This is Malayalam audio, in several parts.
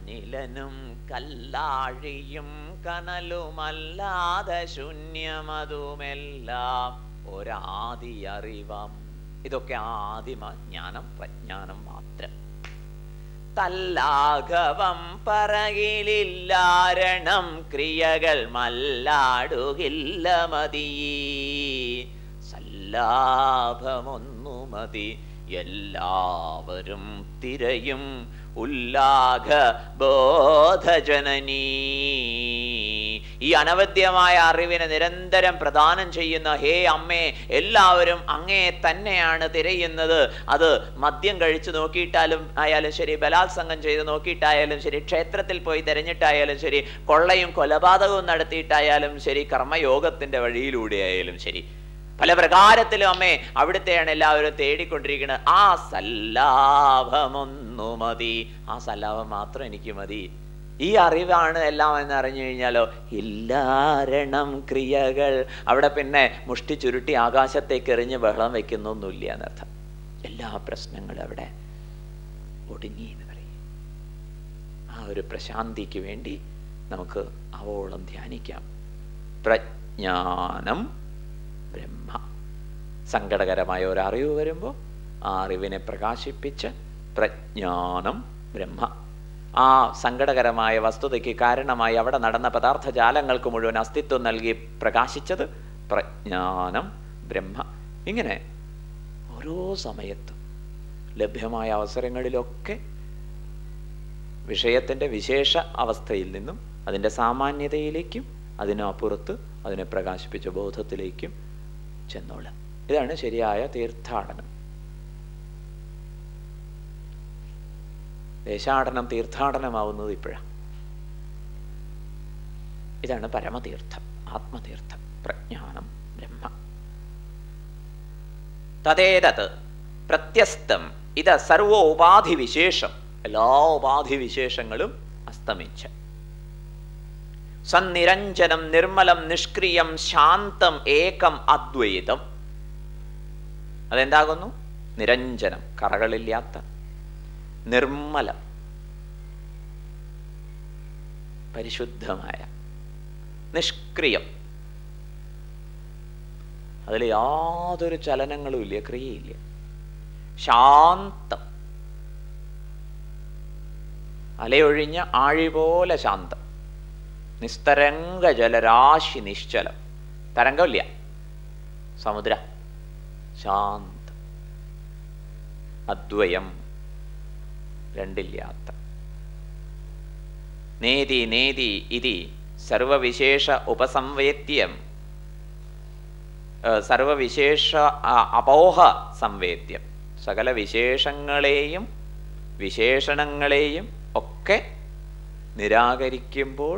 അനിലനും കല്ലാഴിയും കനലുമല്ലാതെ ശൂന്യമതുമെല്ലാം ഒരാദി അറിവാം ഇതൊക്കെ ആദിമ ജ്ഞാനം പ്രജ്ഞാനം മാത്രം തല്ലാഘവം പറകിലില്ലാരണം ക്രിയകൾ മല്ലാടുകില്ല മതി സല്ലാഭമൊന്നു മതി എല്ലാവരും തിരയും ഉല്ലാഘ ബോധജനനീ ഈ അനവദ്യമായ അറിവിനെ നിരന്തരം പ്രദാനം ചെയ്യുന്ന ഹേ അമ്മേ എല്ലാവരും അങ്ങേ തന്നെയാണ് തിരയുന്നത് അത് മദ്യം കഴിച്ചു നോക്കിയിട്ടാലും ആയാലും ശരി ബലാത്സംഗം ചെയ്ത് നോക്കിയിട്ടായാലും ശരി ക്ഷേത്രത്തിൽ പോയി തിരഞ്ഞിട്ടായാലും ശരി കൊള്ളയും കൊലപാതകവും നടത്തിയിട്ടായാലും ശരി കർമ്മയോഗത്തിന്റെ വഴിയിലൂടെ ആയാലും ശരി പല പ്രകാരത്തിലും അമ്മേ അവിടുത്തെയാണ് എല്ലാവരും തേടിക്കൊണ്ടിരിക്കുന്നത് ആ സല്ലാഭമൊന്നു മതി ആ സല്ലാഭം മാത്രം എനിക്ക് മതി ഈ അറിവാണ് എല്ലാം എന്ന് അറിഞ്ഞു കഴിഞ്ഞാലോ ഇല്ലാരണം ക്രിയകൾ അവിടെ പിന്നെ മുഷ്ടി ചുരുട്ടി ആകാശത്തേക്ക് എറിഞ്ഞ് ബഹളം വെക്കുന്നൊന്നുമില്ല എന്നർത്ഥം എല്ലാ പ്രശ്നങ്ങളും അവിടെ ഒടുങ്ങി എന്ന് പറയും ആ ഒരു പ്രശാന്തിക്ക് വേണ്ടി നമുക്ക് അവോളം ധ്യാനിക്കാം പ്രജ്ഞാനം ബ്രഹ്മ സങ്കടകരമായ ഒരു അറിവ് വരുമ്പോൾ ആ അറിവിനെ പ്രകാശിപ്പിച്ച് പ്രജ്ഞാനം ബ്രഹ്മ ആ സങ്കടകരമായ വസ്തുതയ്ക്ക് കാരണമായി അവിടെ നടന്ന പദാർത്ഥജാലങ്ങൾക്ക് മുഴുവൻ അസ്തിത്വം നൽകി പ്രകാശിച്ചത് പ്രജ്ഞാനം ബ്രഹ്മ ഇങ്ങനെ ഓരോ സമയത്തും ലഭ്യമായ അവസരങ്ങളിലൊക്കെ വിഷയത്തിൻ്റെ വിശേഷ അവസ്ഥയിൽ നിന്നും അതിൻ്റെ സാമാന്യതയിലേക്കും അതിനപ്പുറത്ത് അതിനെ പ്രകാശിപ്പിച്ച ബോധത്തിലേക്കും ചെന്നോളാം ഇതാണ് ശരിയായ തീർത്ഥാടനം ദേശാടനം തീർത്ഥാടനമാവുന്നത് ഇപ്പോഴാണ് ഇതാണ് പരമതീർത്ഥം ആത്മതീർത്ഥം പ്രജ്ഞാനം ബ്രഹ്മ തതേതത് പ്രത്യസ്തം ഇത് സർവോപാധി വിശേഷം എല്ലാ ഉപാധി വിശേഷങ്ങളും അസ്തമിച്ച് സന്നിരഞ്ജനം നിർമ്മലം നിഷ്ക്രിയം ശാന്തം ഏകം അദ്വൈതം അതെന്താകുന്നു നിരഞ്ജനം കറകളില്ലാത്ത നിർമ്മലം പരിശുദ്ധമായ നിഷ്ക്രിയം അതിൽ യാതൊരു ചലനങ്ങളും ഇല്ല ക്രിയയില്ല ശാന്തം അലയൊഴിഞ്ഞ ആഴി പോലെ ശാന്തം നിസ്തരംഗ ജലരാശി നിശ്ചലം തരംഗമില്ല സമുദ്ര ശാന്തം അദ്വയം രണ്ടില്ലാത്ത നേതി നേതി ഇതി സർവവിശേഷ ഉപസംവേദ്യം സർവവിശേഷ അപോഹ സംവേദ്യം സകല വിശേഷങ്ങളെയും വിശേഷണങ്ങളെയും ഒക്കെ നിരാകരിക്കുമ്പോൾ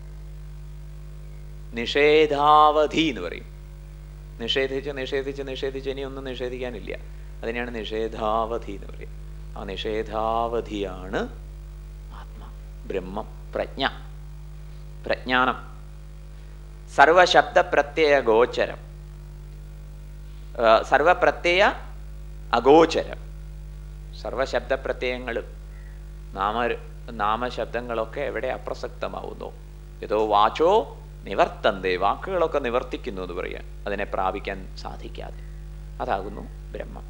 നിഷേധാവധി എന്ന് പറയും നിഷേധിച്ച് നിഷേധിച്ച് നിഷേധിച്ച് ഇനി ഒന്നും നിഷേധിക്കാനില്ല അതിനെയാണ് നിഷേധാവധി എന്ന് പറയും ആ നിഷേധാവധിയാണ് ആത്മ ബ്രഹ്മം പ്രജ്ഞ പ്രജ്ഞാനം സർവശബ്ദ പ്രത്യയ ഗോചരം സർവപ്രത്യയ അഗോചരം സർവശബ്ദ പ്രത്യയങ്ങളും നാമ നാമശബ്ദങ്ങളൊക്കെ എവിടെ അപ്രസക്തമാവുന്നു ഏതോ വാചോ നിവർത്തന്തേ വാക്കുകളൊക്കെ നിവർത്തിക്കുന്നു എന്ന് പറയാൻ അതിനെ പ്രാപിക്കാൻ സാധിക്കാതെ അതാകുന്നു ബ്രഹ്മം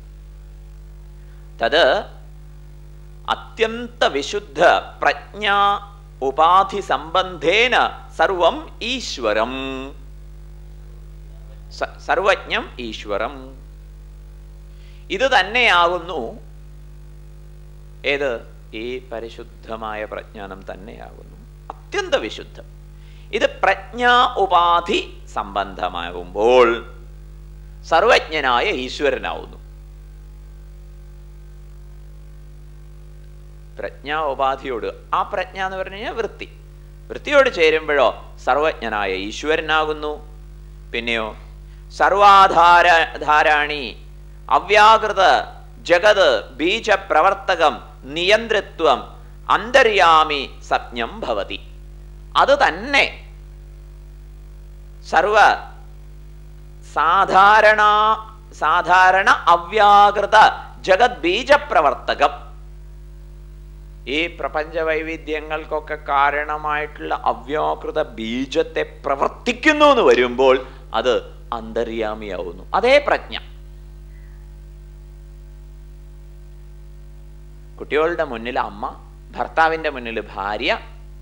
തത് അത്യന്ത വിശുദ്ധ പ്രജ്ഞ ഉപാധി സംബന്ധേന സർവം ഈശ്വരം സർവജ്ഞം ഈശ്വരം ഇത് തന്നെയാകുന്നു ഏത് ഈ പരിശുദ്ധമായ പ്രജ്ഞാനം തന്നെയാകുന്നു അത്യന്ത വിശുദ്ധം ഇത് പ്രജ്ഞാ ഉപാധി സംബന്ധമാകുമ്പോൾ സർവജ്ഞനായ ഈശ്വരനാവുന്നു പ്രജ്ഞാ ഉപാധിയോട് ആ പ്രജ്ഞ എന്ന് പറഞ്ഞു കഴിഞ്ഞാൽ വൃത്തി വൃത്തിയോട് ചേരുമ്പോഴോ സർവജ്ഞനായ ഈശ്വരനാകുന്നു പിന്നെയോ സർവാധാര ധാരാണി അവ്യാകൃത ജഗത് ബീജപ്രവർത്തകം നിയന്ത്രിത്വം അന്തര്യാമി സജ്ഞം ഭവതി അത് തന്നെ സർവ സാധാരണ സാധാരണ അവ്യാകൃത ജഗത് ബീജപ്രവർത്തകം ഈ പ്രപഞ്ച വൈവിധ്യങ്ങൾക്കൊക്കെ കാരണമായിട്ടുള്ള അവ്യാകൃത ബീജത്തെ പ്രവർത്തിക്കുന്നു എന്ന് വരുമ്പോൾ അത് അന്തര്യാമിയാവുന്നു അതേ പ്രജ്ഞ കുട്ടികളുടെ മുന്നിൽ അമ്മ ഭർത്താവിന്റെ മുന്നിൽ ഭാര്യ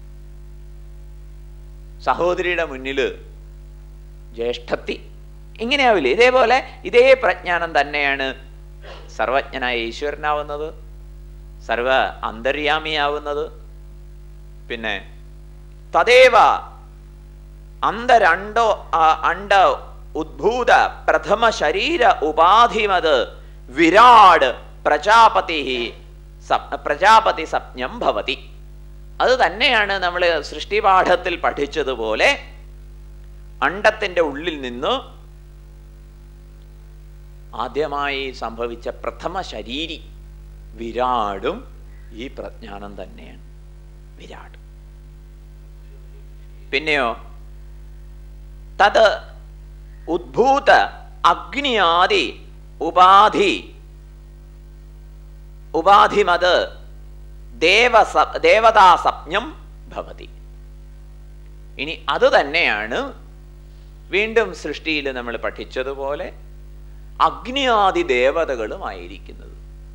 സഹോദരിയുടെ മുന്നിൽ ജ്യേഷ്ഠത്തി ഇങ്ങനെയാവില്ലേ ഇതേപോലെ ഇതേ പ്രജ്ഞാനം തന്നെയാണ് സർവജ്ഞനായ ഈശ്വരനാവുന്നത് സർവ അന്തര്യാമിയാവുന്നത് പിന്നെ തദേവ അന്തരണ്ടോ അണ്ട ഉദ്ഭൂത പ്രഥമ ശരീര ഉപാധിമത് വിരാട് പ്രജാപതി പ്രജാപതി സപ്നം ഭവതി അത് തന്നെയാണ് നമ്മൾ സൃഷ്ടിപാഠത്തിൽ പഠിച്ചതുപോലെ അണ്ടത്തിന്റെ ഉള്ളിൽ നിന്ന് ആദ്യമായി സംഭവിച്ച പ്രഥമ ശരീരി വിരാടും ഈ പ്രജ്ഞാനം തന്നെയാണ് വിരാട് പിന്നെയോ തത് ഉദ്ഭൂത അഗ്നിയാദി ഉപാധി ഉപാധിമത് ദേവസ ദേവതാസപ്നം ഭവതി ഇനി അത് തന്നെയാണ് വീണ്ടും സൃഷ്ടിയിൽ നമ്മൾ പഠിച്ചതുപോലെ അഗ്നിയാദി ദേവതകളുമായിരിക്കുന്നത്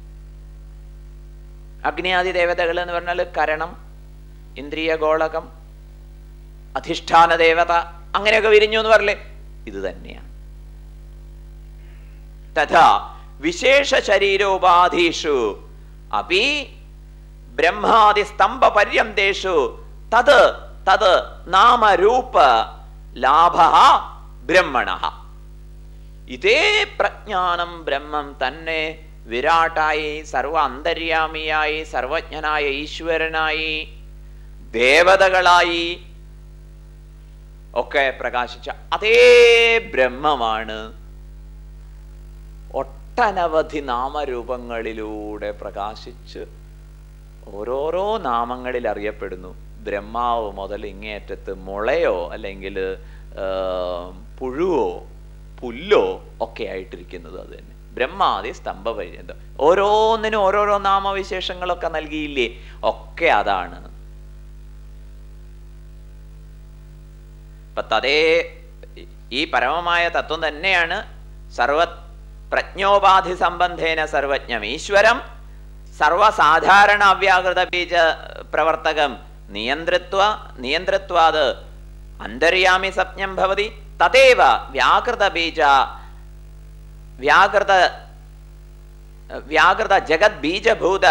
അഗ്നിയാദി ദേവതകൾ എന്ന് പറഞ്ഞാൽ കരണം ഇന്ദ്രിയ ഗോളകം അധിഷ്ഠാന ദേവത അങ്ങനെയൊക്കെ വിരിഞ്ഞു എന്ന് പറയലേ ഇത് തന്നെയാണ് തഥാ വിശേഷ ശരീരോപാധിഷു അപി ബ്രഹ്മാദി സ്തംഭ പര്യന്തേഷു തത് തത് നാമരൂപ ലാഭ ബ്രഹ്മണ ഇതേ പ്രജ്ഞാനം ബ്രഹ്മം തന്നെ വിരാട്ടായി സർവ അന്തര്യാമിയായി സർവജ്ഞനായ ഈശ്വരനായി ദേവതകളായി ഒക്കെ പ്രകാശിച്ച അതേ ബ്രഹ്മമാണ് ഒട്ടനവധി നാമരൂപങ്ങളിലൂടെ പ്രകാശിച്ച് ഓരോരോ നാമങ്ങളിൽ അറിയപ്പെടുന്നു ബ്രഹ്മാവ് മുതൽ ഇങ്ങേറ്റത്ത് മുളയോ അല്ലെങ്കിൽ പുഴുവോ പുല്ലോ ഒക്കെ ആയിട്ടിരിക്കുന്നത് അത് തന്നെ ബ്രഹ്മാതി സ്തംഭപര്യന്തം ഓരോന്നിനും ഓരോരോ നാമവിശേഷങ്ങളൊക്കെ നൽകിയില്ലേ ഒക്കെ അതാണ് അപ്പൊ തതേ ഈ പരമമായ തത്വം തന്നെയാണ് സർവ പ്രജ്ഞോപാധി സംബന്ധേന സർവജ്ഞം ഈശ്വരം സർവസാധാരണ അവ്യാകൃത ബീജ പ്രവർത്തകം നിയന്ത്രിത്വ നിയന്ത്രിത്വാത് അന്തര്യാമി സപ്നം ഭവതി തദേവ വ്യാകൃത ബീജ വ്യാകൃത വ്യാകൃത ജഗത് ബീജഭൂത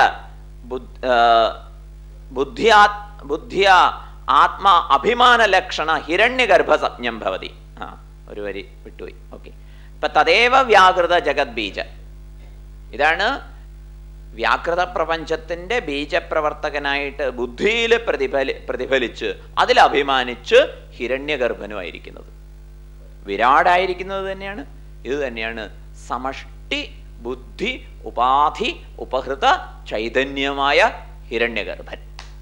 ബുദ്ധിയാ ബുദ്ധിയ ആത്മാ അഭിമാന ലക്ഷണ ഹിരണ്യഗർഭ സപ്നം ഭവതി ആ ഒരു വരി വിട്ടുപോയി ഓക്കെ ഇപ്പൊ തദേവ വ്യാകൃത ജഗത് ബീജ ഇതാണ് വ്യാകൃത പ്രപഞ്ചത്തിന്റെ ബീജപ്രവർത്തകനായിട്ട് ബുദ്ധിയിൽ പ്രതിഫലി പ്രതിഫലിച്ച് അതിൽ അഭിമാനിച്ച് ഹിരണ്യഗർഭനുമായിരിക്കുന്നത് വിരാടായിരിക്കുന്നത് തന്നെയാണ് ഇത് തന്നെയാണ് സമഷ്ടി ബുദ്ധി ഉപാധി ഉപഹൃത ചൈതന്യമായ ഹിരണ്യഗർഭൻ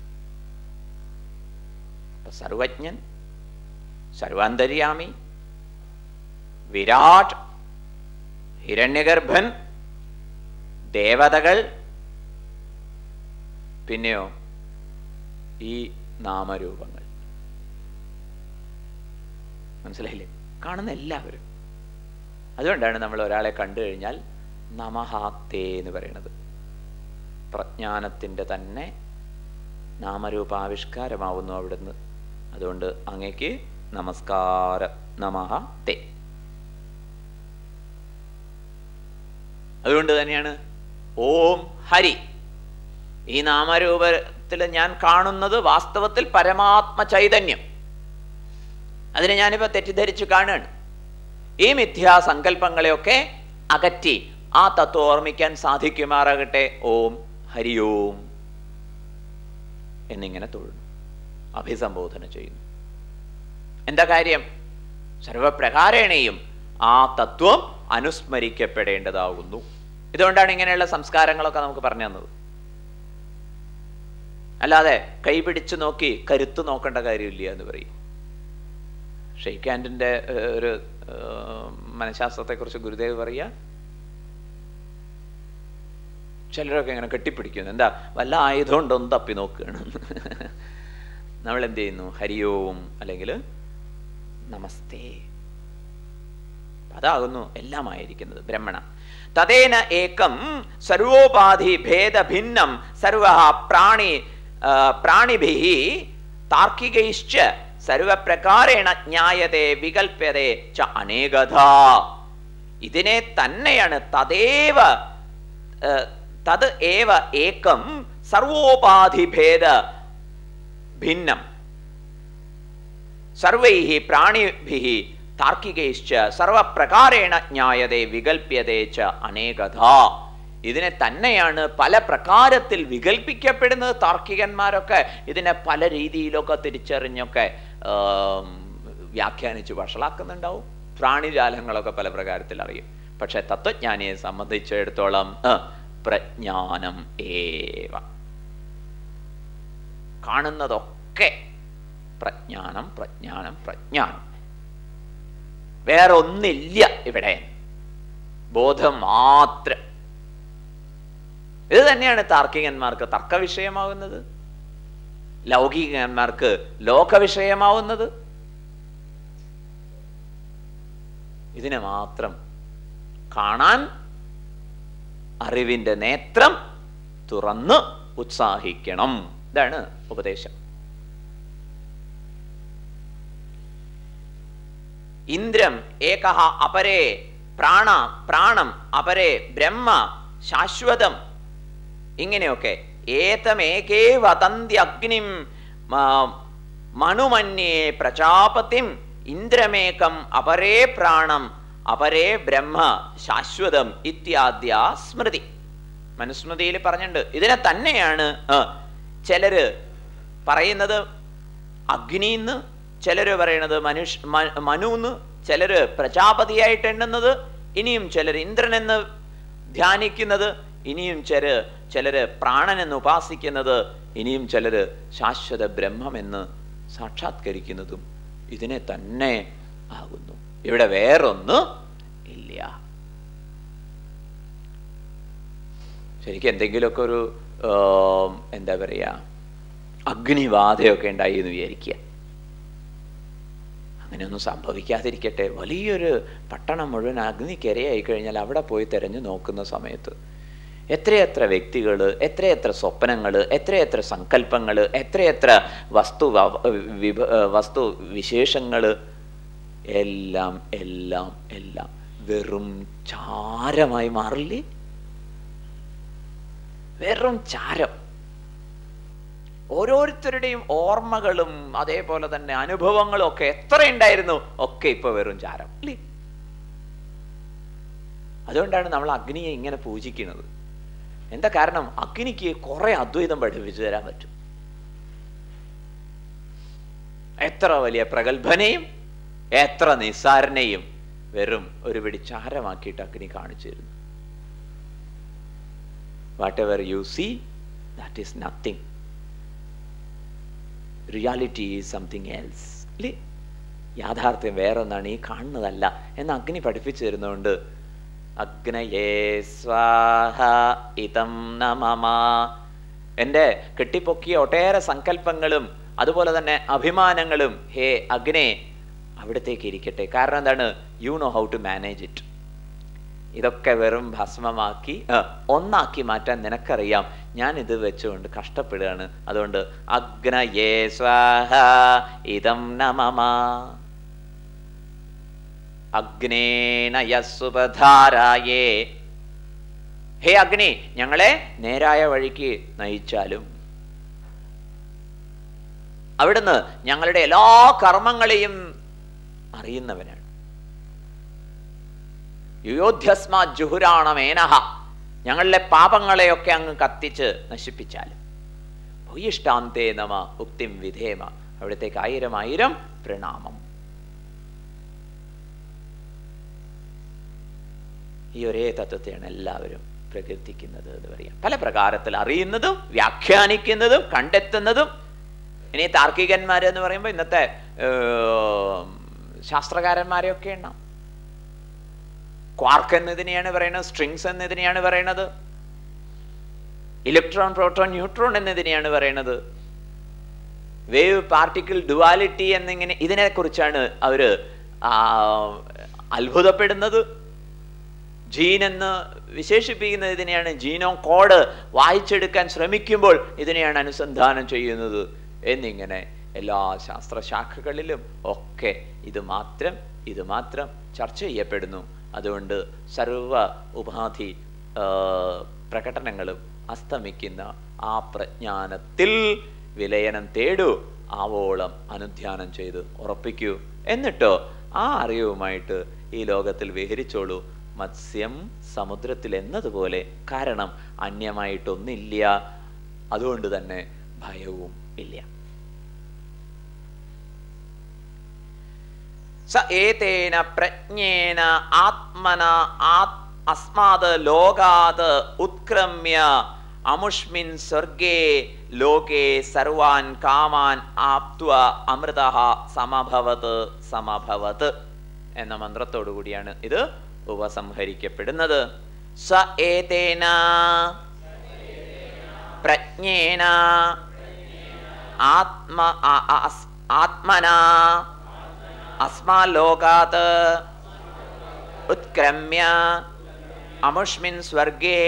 സർവജ്ഞൻ സർവാന്തര്യാമി വിരാട് ഹിരണ്യഗർഭൻ ദേവതകൾ പിന്നെയോ ഈ നാമരൂപങ്ങൾ മനസ്സിലായില്ലേ കാണുന്ന എല്ലാവരും അതുകൊണ്ടാണ് നമ്മൾ ഒരാളെ കണ്ടു കഴിഞ്ഞാൽ നമഹാത്തേ എന്ന് പറയുന്നത് പ്രജ്ഞാനത്തിൻ്റെ തന്നെ നാമരൂപാവിഷ്കാരമാവുന്നു അവിടുന്ന് അതുകൊണ്ട് അങ്ങേക്ക് നമസ്കാര നമഹ തേ അതുകൊണ്ട് തന്നെയാണ് ഓം ഹരി ഈ നാമരൂപത്തിൽ ഞാൻ കാണുന്നത് വാസ്തവത്തിൽ പരമാത്മ ചൈതന്യം അതിനെ ഞാനിപ്പോ തെറ്റിദ്ധരിച്ചു കാണുകയാണ് ഈ മിഥ്യാസങ്കല്പങ്ങളെയൊക്കെ അകറ്റി ആ തത്വം ഓർമ്മിക്കാൻ സാധിക്കുമാറാകട്ടെ ഓം ഹരി ഓം എന്നിങ്ങനെ തൊഴുന്നു അഭിസംബോധന ചെയ്യുന്നു എന്താ കാര്യം സർവപ്രകാരേണയും ആ തത്വം അനുസ്മരിക്കപ്പെടേണ്ടതാകുന്നു ഇതുകൊണ്ടാണ് ഇങ്ങനെയുള്ള സംസ്കാരങ്ങളൊക്കെ നമുക്ക് പറഞ്ഞു തന്നത് അല്ലാതെ കൈപിടിച്ചു നോക്കി കരുത്ത് നോക്കേണ്ട കാര്യമില്ല എന്ന് പറയും ഷെയ്ഖ് ഹാൻഡിന്റെ ഒരു മനഃശാസ്ത്രത്തെക്കുറിച്ച് ഗുരുദേവ് പറയുക ചിലരൊക്കെ ഇങ്ങനെ കെട്ടിപ്പിടിക്കുന്നു എന്താ വല്ല ആയുധം ഉണ്ടോ എന്ന് തപ്പി നോക്കുകയാണ് നമ്മൾ എന്ത് ചെയ്യുന്നു ഹരിയോം അല്ലെങ്കിൽ നമസ്തേ അതാകുന്നു എല്ലാമായിരിക്കുന്നത് ബ്രഹ്മണ തദേന ഏകം സർവോപാധി ഭേദഭിന്നം സർവ പ്രാണി ആ, പ്രാണിഭിः താർക്കികൈശ്ച സർവപ്രകാരേണ ജ്ഞായതേ വികൽപ്യതേ ച അനേകഥ ഇതിനെ തന്നെയാണ് തദേവ ആ, തത് ഏവ ഏകം സർവോപാധിഭേദ ഭിന്നം സർവൈः പ്രാണിഭിः താർക്കികൈശ്ച സർവപ്രകാരേണ ജ്ഞായതേ വികൽപ്യതേ ച അനേകഥ ഇതിനെ തന്നെയാണ് പല പ്രകാരത്തിൽ വികൽപ്പിക്കപ്പെടുന്നത് താർക്കികന്മാരൊക്കെ ഇതിനെ പല രീതിയിലൊക്കെ തിരിച്ചറിഞ്ഞൊക്കെ ആം, വ്യാഖ്യാനിച്ച് വഷളാക്കുന്നുണ്ടാവും പ്രാണിജാലങ്ങളൊക്കെ പല പ്രകാരത്തിൽ അറിയും പക്ഷെ തത്വജ്ഞാനിയെ സംബന്ധിച്ചിടത്തോളം ആ, പ്രജ്ഞാനം ഏവ കാണുന്നതൊക്കെ പ്രജ്ഞാനം പ്രജ്ഞാനം പ്രജ്ഞാനം വേറെ ഒന്നില്ല ഇവിടെ ബോധം മാത്രം ഇത് തന്നെയാണ് താർക്കികന്മാർക്ക് തർക്ക വിഷയമാവുന്നത് ലൗകികന്മാർക്ക് ലോക വിഷയമാവുന്നത് ഇതിനെ മാത്രം കാണാൻ അറിവിന്റെ നേത്രം തുറന്ന് ഉത്സാഹിക്കണം ഇതാണ് ഉപദേശം ഇന്ദ്രം ഏക അപരേ പ്രാണ പ്രാണം അപരേ ബ്രഹ്മ ശാശ്വതം ഇങ്ങനെയൊക്കെ ഏതമേകേ വതന്തി അഗ്നിം മ- മനുമന്യേ പ്രജാപതിം ഇന്ദ്രമേകം അപരേ പ്രാണം അപരേ ബ്രഹ്മ ശാശ്വതം ഇത്യാദ്യ സ്മൃതി മനുസ്മൃതിയിൽ പറഞ്ഞിട്ടുണ്ട് ഇതിനെ തന്നെയാണ് ആ, ചിലര് പറയുന്നത് അഗ്നിന്ന് ചിലര് പറയണത് മനുഷ് മ- മനുന്ന് ചിലര് പ്രജാപതിയായിട്ട് എണ്ണുന്നത് ഇനിയും ചിലർ ഇന്ദ്രൻ എന്ന് ധ്യാനിക്കുന്നത് ഇനിയും ചിലര് ചിലര് പ്രാണനെന്ന് ഉപാസിക്കുന്നത് ഇനിയും ചിലര് ശാശ്വത ബ്രഹ്മമെന്ന് സാക്ഷാത്കരിക്കുന്നതും ഇതിനെ തന്നെ ആകുന്നു ഇവിടെ വേറൊന്ന് ഇല്ല ശരിക്കും എന്തെങ്കിലുമൊക്കെ ഒരു ആം, എന്താ പറയാ അഗ്നിബാധയൊക്കെ ഉണ്ടായി എന്ന് വിചാരിക്കുക അങ്ങനെയൊന്നും സംഭവിക്കാതിരിക്കട്ടെ വലിയൊരു പട്ടണം മുഴുവൻ അഗ്നിക്കിരയായി കഴിഞ്ഞാൽ അവിടെ പോയി തിരഞ്ഞു നോക്കുന്ന സമയത്ത് എത്രയെത്ര വ്യക്തികൾ എത്രയെത്ര സ്വപ്നങ്ങൾ എത്രയെത്ര സങ്കല്പങ്ങൾ എത്രയെത്ര വസ്തു വ- വിഭ വസ്തു വിശേഷങ്ങൾ എല്ലാം എല്ലാം എല്ലാം വെറും ചാരമായി മാറില്ലേ വെറും ചാരം ഓരോരുത്തരുടെയും ഓർമ്മകളും അതേപോലെ തന്നെ അനുഭവങ്ങളും ഒക്കെ എത്ര ഉണ്ടായിരുന്നു ഒക്കെ ഇപ്പൊ വെറും ചാരം അല്ലേ അതുകൊണ്ടാണ് നമ്മൾ അഗ്നിയെ ഇങ്ങനെ പൂജിക്കുന്നത് എന്താ കാരണം അഗ്നിക്ക് കുറെ അദ്വൈതം പഠിപ്പിച്ചു തരാൻ പറ്റും എത്ര വലിയ പ്രഗത്ഭനെയും എത്ര നിസ്സാരനെയും വെറും ഒരു പിടി ചാരമാക്കിയിട്ട് അഗ്നി കാണിച്ചു തരുന്നു whatever you see that is nothing reality is something else അല്ലേ യാഥാർത്ഥ്യം വേറൊന്നാണ് ഈ കാണുന്നതല്ല എന്ന് അഗ്നി പഠിപ്പിച്ചു തരുന്നതുകൊണ്ട് അഗ്നയേ സ്വാഹ ഇതം നമമ എൻ്റെ കെട്ടിപ്പൊക്കിയ ഒട്ടേറെ സങ്കല്പങ്ങളും അതുപോലെ തന്നെ അഭിമാനങ്ങളും ഹേ അഗ്നെ അവിടത്തേക്ക് ഇരിക്കട്ടെ കാരണം എന്താണ് you know how to manage it ഇതൊക്കെ വെറും ഭസ്മമാക്കി ആ, ഒന്നാക്കി മാറ്റാൻ നിനക്കറിയാം ഞാൻ ഇത് വെച്ചുകൊണ്ട് കഷ്ടപ്പെടുകയാണ് അതുകൊണ്ട് അഗ്നയേ സ്വാഹ ഇതം നമമ അഗ്നേനയസുപധാരായേ ഹേ അഗ്നി ഞങ്ങളെ നേരായ വഴിക്ക് നയിച്ചാലും അവിടുന്ന് ഞങ്ങളുടെ എല്ലാ കർമ്മങ്ങളെയും അറിയുന്നവനാണ് യുയോധ്യസ്മാ ജുഹുരാണമേനഹ ഞങ്ങളിലെ പാപങ്ങളെയൊക്കെ അങ്ങ് കത്തിച്ച് നശിപ്പിച്ചാലും ഭൂയിഷ്ടാന്തേ നമ ഉക്തിം വിധേമ അവിടത്തേക്ക് ആയിരം ആയിരം പ്രണാമം ഈ ഒരേ തത്വത്തെയാണ് എല്ലാവരും പ്രകീർത്തിക്കുന്നത് എന്ന് പറയാം പല പ്രകാരത്തിൽ അറിയുന്നതും വ്യാഖ്യാനിക്കുന്നതും കണ്ടെത്തുന്നതും ഇനി താർക്കികന്മാർ എന്ന് പറയുമ്പോൾ ഇന്നത്തെ ഏർ, ശാസ്ത്രകാരന്മാരെയൊക്കെ എണ്ണാം ക്വാർക്ക് എന്നതിനെയാണ് പറയുന്നത് സ്ട്രിങ്സ് എന്നതിനെയാണ് പറയുന്നത് ഇലക്ട്രോൺ പ്രോട്ടോൺ ന്യൂട്രോൺ എന്നതിനെയാണ് പറയുന്നത് വേവ് പാർട്ടിക്കിൾ ഡുവാലിറ്റി എന്നിങ്ങനെ ഇതിനെ കുറിച്ചാണ് അവര് ആ, അത്ഭുതപ്പെടുന്നത് ജീൻ എന്ന് വിശേഷിപ്പിക്കുന്നത് ഇതിനെയാണ് ജീനോം കോഡ് വായിച്ചെടുക്കാൻ ശ്രമിക്കുമ്പോൾ ഇതിനെയാണ് അനുസന്ധാനം ചെയ്യുന്നത് എന്നിങ്ങനെ എല്ലാ ശാസ്ത്രശാഖകളിലും ഒക്കെ ഇത് മാത്രം ഇത് മാത്രം ചർച്ച ചെയ്യപ്പെടുന്നു അതുകൊണ്ട് സർവ ഉപാധി ആ, പ്രകടനങ്ങളും അസ്തമിക്കുന്ന ആ പ്രജ്ഞാനത്തിൽ വിലയനം തേടൂ ആവോളം അനുധ്യാനം ചെയ്ത് ഉറപ്പിക്കൂ എന്നിട്ടോ ആ അറിവുമായിട്ട് ഈ ലോകത്തിൽ വിഹരിച്ചോളൂ മത്സ്യം സമുദ്രത്തിൽ എന്നതുപോലെ കാരണം അന്യമായിട്ടൊന്നില്ല അതുകൊണ്ട് തന്നെ ഭയവും ഇല്ല സ ഏതേന പ്രജ്ഞേന ആത്മന ആത് അസ്മാത് ലോകാത് ഉത്ക്രമ്യ അമുഷ്മിൻ സ്വർഗേ ലോകേ സർവാൻ കാമാൻ ആപ്ത്വ അമൃത സമഭവത് സമഭവത് എന്ന മന്ത്രത്തോടു കൂടിയാണ് ഇത് ഉപസംഹരിക്കപ്പെടുന്നത് സ ഏതേന പ്രജ്ഞേന ആത്മ ആ- ആ- അസ്- ആത്മനാ अस्माल्लोकात् उत्क्रम्य अमुष्मिन् स्वर्गे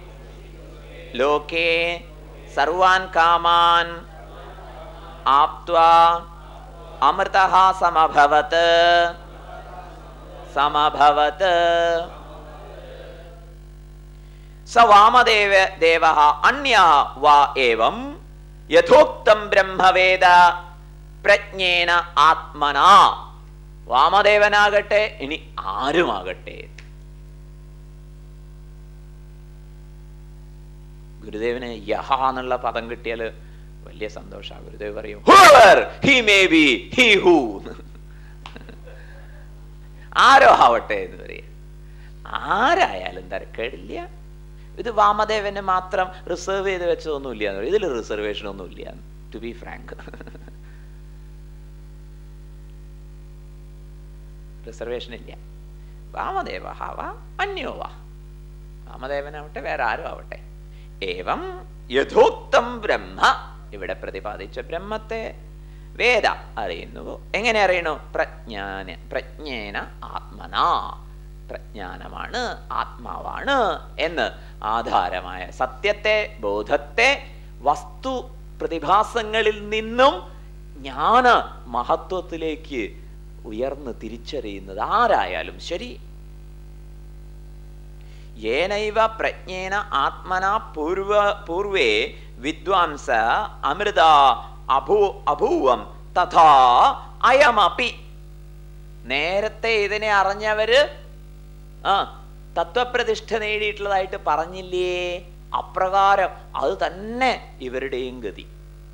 लोके सर्वान् कामान् आप्त्वा अमृतः समभवत् समभवत् स वामदेव देवः अन्यः वा एवं यथोक्तं ब्रह्मवेद പ്രജ്ഞേന ആത്മന വാമദേവനാകട്ടെ ഇനി ആരുമാകട്ടെ ഗുരുദേവന് യഹ എന്നുള്ള പദം കിട്ടിയാൽ വലിയ സന്തോഷമാണ് ഗുരുദേവ് പറയും he may be he who ആരോ ആവട്ടെ എന്ന് പറയും ആരായാലും തരക്കേടില്ല ഇത് വാമദേവന് മാത്രം റിസർവ് ചെയ്ത് വെച്ചതൊന്നുമില്ല എന്ന് പറയും ഇതിൽ റിസർവേഷൻ ഒന്നുമില്ല ടു ബി ഫ്രാങ്ക് റിസർവേഷൻ ഇല്ല വാമദേവ ഹവ അന്യോവ വാമദേവനാവട്ടെ വേറെ ആരും ആവട്ടെ ഏവം യഥോക്തം ബ്രഹ്മ ഇവിടെ പ്രതിപാദിച്ച ബ്രഹ്മത്തെ വേദ അറിയുന്നു എങ്ങനെ അറിയണു പ്രജ്ഞാന പ്രജ്ഞേന ആത്മനാ പ്രജ്ഞാനമാണ് ആത്മാവാണ് എന്ന് ആധാരമായ സത്യത്തെ ബോധത്തെ വസ്തു പ്രതിഭാസങ്ങളിൽ നിന്നും ജ്ഞാന മഹത്വത്തിലേക്ക് ഉയർന്ന് തിരിച്ചറിയുന്നത് ആരായാലും ശരി ഏനൈവ പ്രജ്ഞേന ആത്മന പൂർവ പൂർവേ വിദ്വാംസ അമൃത അഭൂ അഭൂവം തഥാ അയമപി നേരത്തെ ഇതിനെ അറിഞ്ഞവര് ആ തത്വപ്രതിഷ്ഠ നേടിയിട്ടുള്ളതായിട്ട് പറഞ്ഞില്ലേ അപ്രകാരം അത് തന്നെ ഇവരുടെയും ഗതി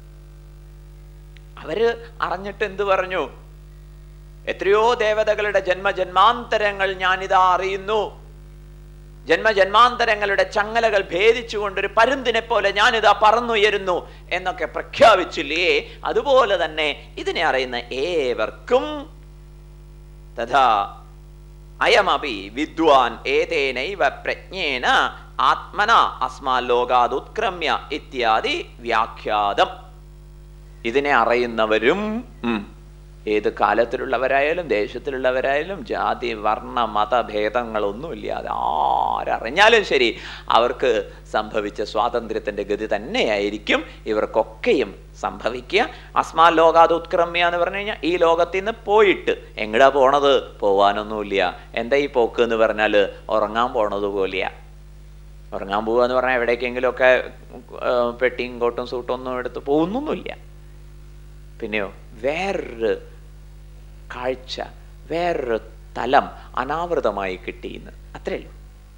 അവര് അറിഞ്ഞിട്ട് എന്ത് പറഞ്ഞു എത്രയോ ദേവതകളുടെ ജന്മജന്മാന്തരങ്ങൾ ഞാനിതാ അറിയുന്നു ജന്മജന്മാന്തരങ്ങളുടെ ചങ്ങലകൾ ഭേദിച്ചുകൊണ്ടൊരു പരുന്തിനെ പോലെ ഞാനിതാ പറന്നുയരുന്നു എന്നൊക്കെ പ്രഖ്യാപിച്ചില്ലേ അതുപോലെ തന്നെ ഇതിനെ അറിയുന്ന ഏവർക്കും തഥാ അയമപി വിദ്വാൻ ഏതേനൈവ പ്രജ്ഞേന ആത്മന അസ്മാലോകാതുത്ക്രമ്യ ഇത്യാദി വ്യാഖ്യാതം ഇതിനെ അറിയുന്നവരും ഉം, ഏത് കാലത്തിലുള്ളവരായാലും ദേശത്തിലുള്ളവരായാലും ജാതി വർണ്ണ മതഭേദങ്ങളൊന്നുമില്ലാതെ ആരറിഞ്ഞാലും ശരി അവർക്ക് സംഭവിച്ച സ്വാതന്ത്ര്യത്തിന്റെ ഗതി തന്നെയായിരിക്കും ഇവർക്കൊക്കെയും സംഭവിക്കുക അസ്മാ ലോകാത് ഉത്ക്രമ്യ എന്ന് പറഞ്ഞു കഴിഞ്ഞാൽ ഈ ലോകത്തിൽ നിന്ന് പോയിട്ട് എങ്ങടാ പോണത് പോവാനൊന്നുമില്ല എന്താ ഈ പോക്ക് എന്ന് പറഞ്ഞാൽ ഉറങ്ങാൻ പോണത് പോലെയാ ഉറങ്ങാൻ പോവുക എന്ന് പറഞ്ഞാൽ എവിടേക്കെങ്കിലുമൊക്കെ ആ, പെട്ടിയും കോട്ടും സൂട്ടും ഒന്നും എടുത്ത് പോകുന്നൊന്നുമില്ല പിന്നെയോ വേറൊരു കാഴ്ച വേറൊരു തലം അനാവൃതമായി കിട്ടിയെന്ന് അത്രേ ഉള്ളൂ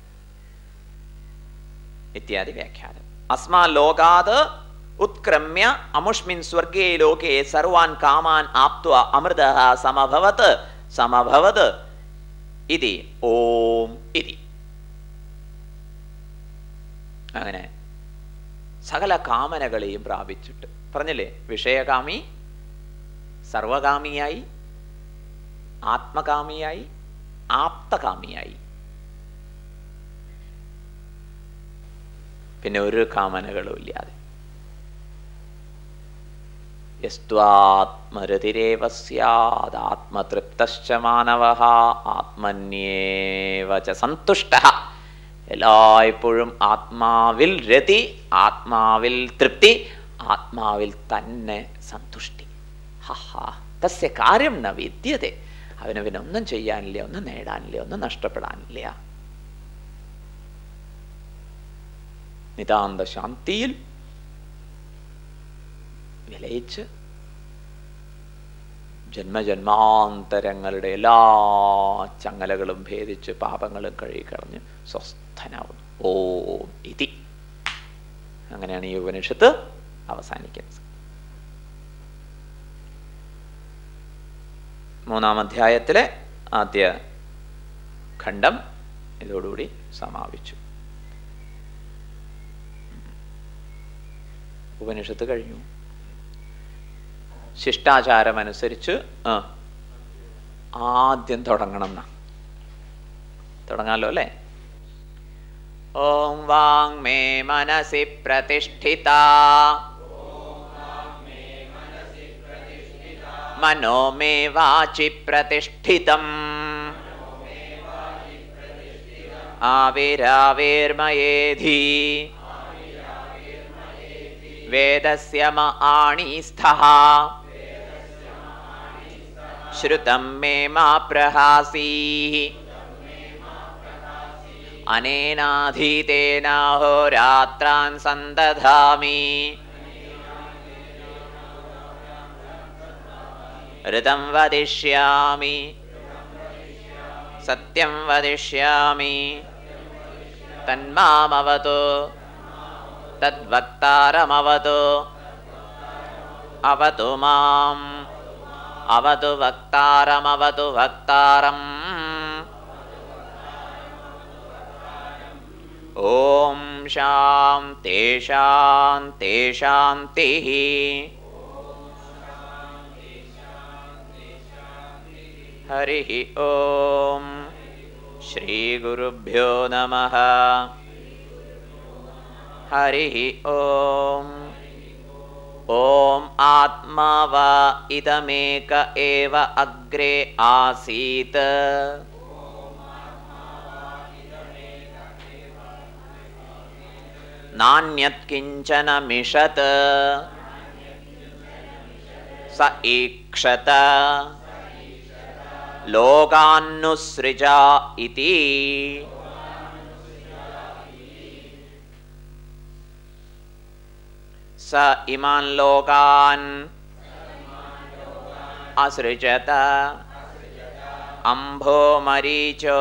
ഇത്യാദി വ്യാഖ്യാനം അസ്മാ ലോകാത് ഉത്ക്രമ്യ അമുഷ്മിൻ സ്വർഗേ ലോകേ സർവാൻ കാമാൻ ആപ്ത്വ അമൃത സമഭവത് സമഭവത് ഇതി ഓം ഇതി അങ്ങനെ സകല കാമനകളെയും പ്രാപിച്ചിട്ട് പറഞ്ഞില്ലേ വിഷയകാമി സർവകാമിയായി ആത്മകാമിയായി ആപ്തകാമിയായി പിന്നെ ഒരു കാമനകളും ഇല്ലാതെ യസ്ത്വാത്മരതിരേവ സ്യാദാത്മതൃപ്തശ്ച മാനവ ആത്മന്യേവ ച സന്തുഷ്ട എല്ലായ്പ്പോഴും ആത്മാവിൽ രതി ആത്മാവിൽ തൃപ്തി ആത്മാവിൽ തന്നെ സന്തുഷ്ടി ഹഹാ തസ്യ കാര്യം ന വിദ്യതെ അവന് പിന്നെ ഒന്നും ചെയ്യാനില്ല ഒന്നും നേടാനില്ല ഒന്നും നഷ്ടപ്പെടാനില്ല നിതാന്ത ശാന്തിയിൽ വിലയിച്ച് ജന്മജന്മാന്തരങ്ങളുടെ എല്ലാ ചങ്ങലകളും ഭേദിച്ച് പാപങ്ങളും കഴുകിക്കളഞ്ഞ് സ്വസ്ഥനാവുന്നു ഓം ഇതി അങ്ങനെയാണ് ഈ ഉപനിഷത്ത് അവസാനിക്കുന്നത് മൂന്നാം അധ്യായത്തിലെ ആദ്യ ഖണ്ഡം ഇതോടുകൂടി സമാപിച്ചു ഉപനിഷത്ത് കഴിഞ്ഞു ശിഷ്ടാചാരം അനുസരിച്ച് ആ ആദ്യം തുടങ്ങണം എന്നാ തുടങ്ങാലോ അല്ലേ ഓം വാങ് മേ മനസി പ്രതിഷ്ഠിത മനോ മേ വാചി പ്രതിഷ്ഠിതം ആവിരാവിർമയേധി വേദസ്യ മ ആണീസ്ഥഃ ശ്രുതം മേ മാ പ്രഹാസീः അനേനാധീതേനാഹോരാത്രാൻ സന്തധാമി ഋതം വദിഷ്യാമി സത്യം വദിഷ്യാമി തന്മാമവതു തദ്വക്താരമവതു അവതു മാം അവതു വക്താരമവതു വക്താരം ഓം ശാം തേഷാം തേഷാന്തി ഹരി ഓം ശ്രീഗുരുഭ്യോ നമ ഹരി ഓം ഓം ആത്മാവ ഇതമേക ഏവ അഗ്രേ ആസീത് നാണ്യത് കിഞ്ചന മിഷത് സ ഈക്ഷത ലോകാന്നുസൃജ ഇതി സ ഇമാൻ ലോകാൻ അസൃജത അംഭോ മരീചോ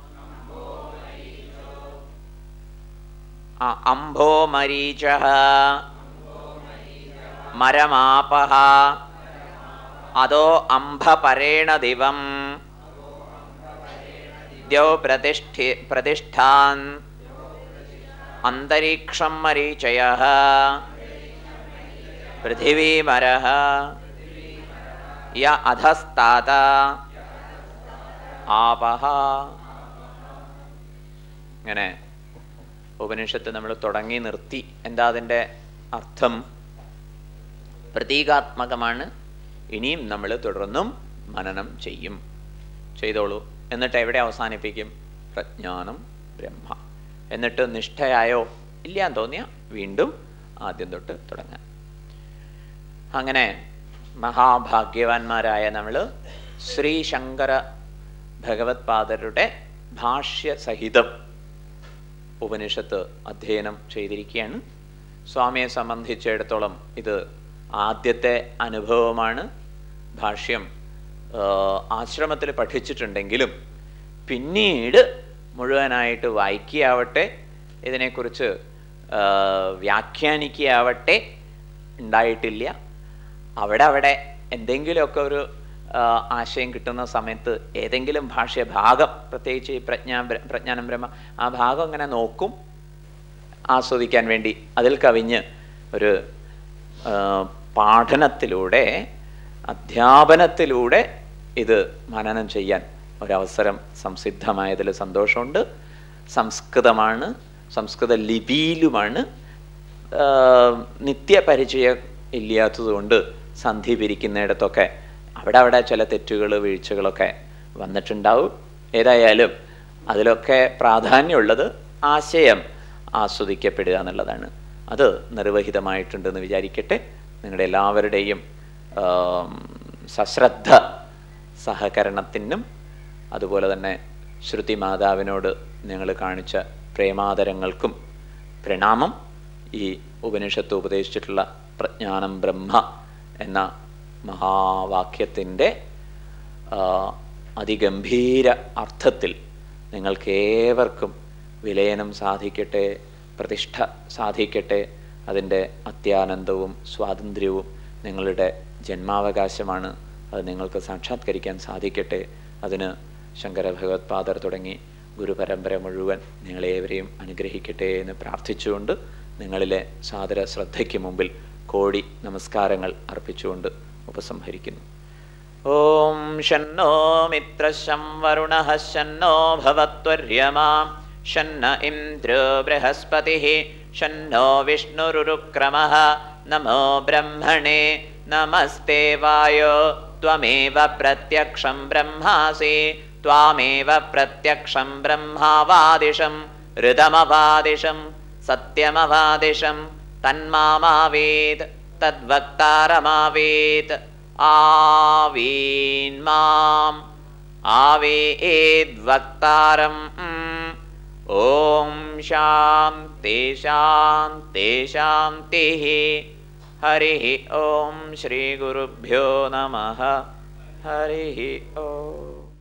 അംഭോ മരീച മരമാപഹ അതോ അംഭപരേണ ദിവം ദ്യൗ പ്രതിഷ്ഠി പ്രതിഷ്ഠാൻ അന്തരീക്ഷം മരീചയ പൃഥിവീമരः യ അധസ്താത ആപഹ ഇങ്ങനെ ഉപനിഷത്ത് നമ്മൾ തുടങ്ങി നിർത്തി എന്താ അതിൻ്റെ അർത്ഥം പ്രതീകാത്മകമാണ് ഇനിയും നമ്മൾ തുടർന്നും മനനം ചെയ്യും ചെയ്തോളൂ എന്നിട്ട് എവിടെ അവസാനിപ്പിക്കും പ്രജ്ഞാനം ബ്രഹ്മ എന്നിട്ട് നിഷ്ഠയായോ ഇല്ലാന്ന് തോന്നിയ വീണ്ടും ആദ്യം തൊട്ട് തുടങ്ങാം അങ്ങനെ മഹാഭാഗ്യവാന്മാരായ നമ്മൾ ശ്രീ ശങ്കര ഭഗവത്പാദരുടെ ഭാഷ്യ സഹിതം ഉപനിഷത്ത് അധ്യയനം ചെയ്തിരിക്കുകയാണ് സ്വാമിയെ സംബന്ധിച്ചിടത്തോളം ഇത് ആദ്യത്തെ അനുഭവമാണ് ഭാഷ്യം ആശ്രമത്തിൽ പഠിച്ചിട്ടുണ്ടെങ്കിലും പിന്നീട് മുഴുവനായിട്ട് വായിക്കുകയാവട്ടെ ഇതിനെക്കുറിച്ച് വ്യാഖ്യാനിക്കുകയാവട്ടെ ഉണ്ടായിട്ടില്ല അവിടെ അവിടെ എന്തെങ്കിലുമൊക്കെ ഒരു ആശയം കിട്ടുന്ന സമയത്ത് ഏതെങ്കിലും ഭാഷ്യ ഭാഗം പ്രത്യേകിച്ച് ഈ പ്രജ്ഞാ പ്രജ്ഞാനം ബ്രഹ്മ ആ ഭാഗം അങ്ങനെ നോക്കും ആസ്വദിക്കാൻ വേണ്ടി അതിൽ കവിഞ്ഞ് ഒരു പാഠനത്തിലൂടെ അധ്യാപനത്തിലൂടെ ഇത് മനനം ചെയ്യാൻ ഒരവസരം സംസിദ്ധമായതിൽ സന്തോഷമുണ്ട് സംസ്കൃതമാണ് സംസ്കൃത ലിപിയിലുമാണ് ആ, നിത്യപരിചയം ഇല്ലാത്തതുകൊണ്ട് സന്ധി പിരിക്കുന്നിടത്തൊക്കെ അവിടെ അവിടെ ചില തെറ്റുകൾ വീഴ്ചകളൊക്കെ വന്നിട്ടുണ്ടാവും ഏതായാലും അതിലൊക്കെ പ്രാധാന്യമുള്ളത് ആശയം ആസ്വദിക്കപ്പെടുക എന്നുള്ളതാണ് അത് നിർവഹിതമായിട്ടുണ്ടെന്ന് വിചാരിക്കട്ടെ നിങ്ങളുടെ എല്ലാവരുടെയും ആം, സശ്രദ്ധ സഹകരണത്തിനും അതുപോലെ തന്നെ ശ്രുതി മാതാവിനോട് നിങ്ങൾ കാണിച്ച പ്രേമാദരങ്ങൾക്കും പ്രണാമം ഈ ഉപനിഷത്ത് ഉപദേശിച്ചിട്ടുള്ള പ്രജ്ഞാനം ബ്രഹ്മ എന്ന മഹാവാക്യത്തിൻ്റെ ആ, അതിഗംഭീര അർത്ഥത്തിൽ നിങ്ങൾക്കേവർക്കും വിലയനം സാധിക്കട്ടെ പ്രതിഷ്ഠ സാധിക്കട്ടെ അതിൻ്റെ അത്യാനന്ദവും സ്വാതന്ത്ര്യവും നിങ്ങളുടെ ജന്മാവകാശമാണ് അത് നിങ്ങൾക്ക് സാക്ഷാത്കരിക്കാൻ സാധിക്കട്ടെ അതിന് ശങ്കര ഭഗവത്പാദർ തുടങ്ങി ഗുരുപരമ്പര മുഴുവൻ നിങ്ങളേവരെയും അനുഗ്രഹിക്കട്ടെ എന്ന് പ്രാർത്ഥിച്ചുകൊണ്ട് നിങ്ങളിലെ സാദര ശ്രദ്ധയ്ക്ക് മുമ്പിൽ കോടി നമസ്കാരങ്ങൾ അർപ്പിച്ചുകൊണ്ട് ഉപസംഹരിക്കുന്നു ഓം ഷന്നോ മിത്രശം വരുണ ശന്നോ ഭവത്വര്യമാ ഷന്ന ഇന്ദ്രോ ബൃഹസ്പതി ഷന്നോ വിഷ്ണുരുക്രമ നമോ ബ്രഹ്മണേ നമസ്തേ വായോ ത്വമേവ പ്രത്യക്ഷം ബ്രഹ്മാസി ത്വാമേവ പ്രത്യക്ഷം ബ്രഹ്മാവാദിഷം ഋതമവാദിഷം സത്യമവാദിഷം തന്മാമാവേത് തദ്വക്താരമാവേത് ആവീന്മാം ആവേദ്വക്താരം ഓം ശാന്തി ശാന്തി ശാന്തി ഹരി ഓം ശ്രീ ഗുരുഭ്യോ നമ ഹരി ഓം